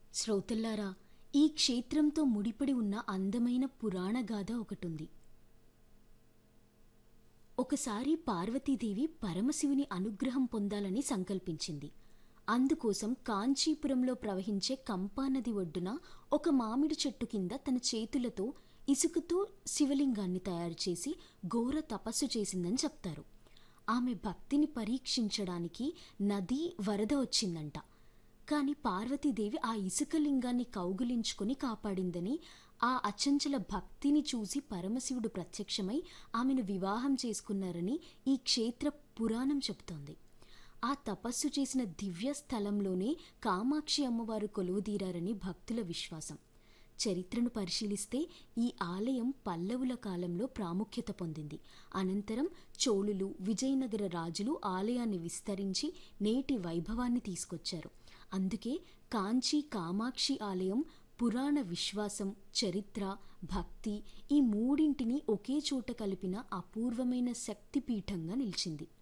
శ్రోతల్లారా ఈ క్షేత్రంతో ముడిపడి ఉన్న అందమైన పురాణ గాథ ఒకటుంది ఒకసారి పార్వతీదేవి పరమశివుని అనుగ్రహం పొందాలని సంకల్పించింది అందుకోసం కాంచీపురంలో ప్రవహించే కంపానది ఒడ్డున ఒక మామిడి చెట్టు కింద తన చేతులతో ఇసుకతో శివలింగాన్ని తయారు చేసి ఘోర తపస్సు చేసిందని చెప్తారు ఆమె భక్తిని పరీక్షించడానికి నది వరద వచ్చిందంట కానీ పార్వతీదేవి ఆ ఇసుక లింగాన్ని కౌగులించుకొని కాపాడిందని ఆ అచంచల భక్తిని చూసి పరమశివుడు ప్రత్యక్షమై ఆమెను వివాహం చేసుకున్నారని ఈ క్షేత్ర పురాణం చెబుతోంది ఆ తపస్సు చేసిన దివ్య స్థలంలోనే కామాక్షి అమ్మవారు కొలువుదీరారని భక్తుల విశ్వాసం చరిత్రను పరిశీలిస్తే ఈ ఆలయం పల్లవుల కాలంలో ప్రాముఖ్యత పొందింది అనంతరం చోళులు విజయనగర రాజులు ఆలయాన్ని విస్తరించి నేటి వైభవాన్ని తీసుకొచ్చారు అందుకే కాంచీ కామాక్షి ఆలయం పురాణ విశ్వాసం చరిత్ర భక్తి ఈ మూడింటిని ఒకే చోట కలిపిన అపూర్వమైన శక్తిపీఠంగా నిలిచింది